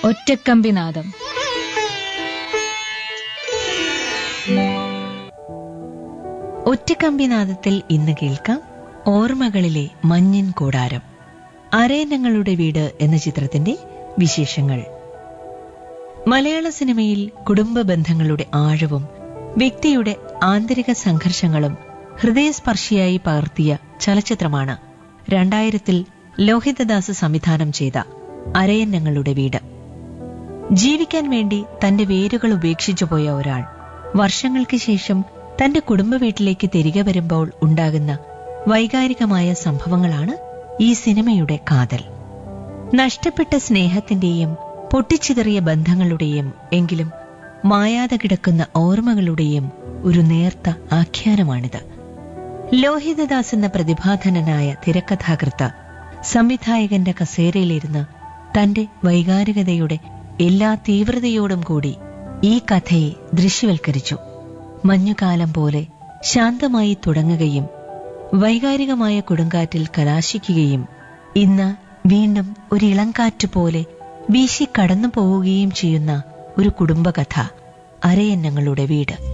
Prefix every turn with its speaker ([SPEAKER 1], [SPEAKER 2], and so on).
[SPEAKER 1] ഒറ്റക്കമ്പിനാദം
[SPEAKER 2] ഒറ്റക്കമ്പിനാദത്തിൽ ഇന്ന് കേൾക്കാം ഓർമ്മകളിലെ മഞ്ഞിൻ കൂടാരം അരയന്നങ്ങളുടെ വീട് എന്ന ചിത്രത്തിന്റെ വിശേഷങ്ങൾ മലയാള സിനിമയിൽ കുടുംബ ബന്ധങ്ങളുടെ ആഴവും വ്യക്തിയുടെ ആന്തരിക സംഘർഷങ്ങളും ഹൃദയസ്പർശിയായി പകർത്തിയ ചലച്ചിത്രമാണ് രണ്ടായിരത്തിൽ ലോഹിതദാസ് സംവിധാനം ചെയ്ത അരയന്നങ്ങളുടെ വീട് ജീവിക്കാൻ വേണ്ടി തന്റെ വേരുകൾ ഉപേക്ഷിച്ചു പോയ ഒരാൾ വർഷങ്ങൾക്ക് ശേഷം തന്റെ കുടുംബ വീട്ടിലേക്ക് തിരികെ വരുമ്പോൾ ഉണ്ടാകുന്ന വൈകാരികമായ സംഭവങ്ങളാണ് ഈ സിനിമയുടെ കാതൽ നഷ്ടപ്പെട്ട സ്നേഹത്തിന്റെയും പൊട്ടിച്ചിതറിയ ബന്ധങ്ങളുടെയും എങ്കിലും മായാതെ കിടക്കുന്ന ഓർമ്മകളുടെയും ഒരു നേർത്ത ആഖ്യാനമാണിത് ലോഹിതദാസ് എന്ന പ്രതിഭാധനനായ തിരക്കഥാകൃത്ത് സംവിധായകന്റെ കസേരയിലിരുന്ന് തന്റെ വൈകാരികതയുടെ എല്ലാ തീവ്രതയോടും കൂടി ഈ കഥയെ ദൃശ്യവൽക്കരിച്ചു മഞ്ഞുകാലം പോലെ ശാന്തമായി തുടങ്ങുകയും വൈകാരികമായ കൊടുങ്കാറ്റിൽ കലാശിക്കുകയും ഇന്ന് വീണ്ടും ഒരു ഇളങ്കാറ്റ് പോലെ വീശി കടന്നു പോവുകയും ചെയ്യുന്ന ഒരു കുടുംബകഥ അരയന്നങ്ങളുടെ വീട്